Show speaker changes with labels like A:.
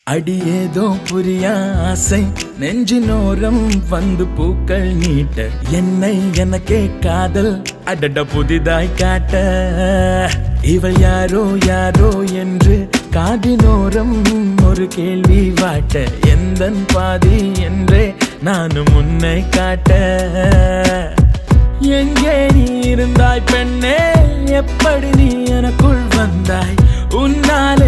A: அடி ஏதோ புரியா ஆசை நெஞ்சினோரம் வந்து பூக்கள் நீட்ட என்னை எனக்கே காதல் அடட புதிதாய் காட்ட இவள் யாரோ யாரோ என்று காதினோரம் ஒரு கேள்வி வாட்ட எந்தன் பாதி என்றே நானும் உன்னை காட்ட எங்கே நீ இருந்தாய் பெண்ணே எப்படி நீ எனக்குள் வந்தாய் உன்னால்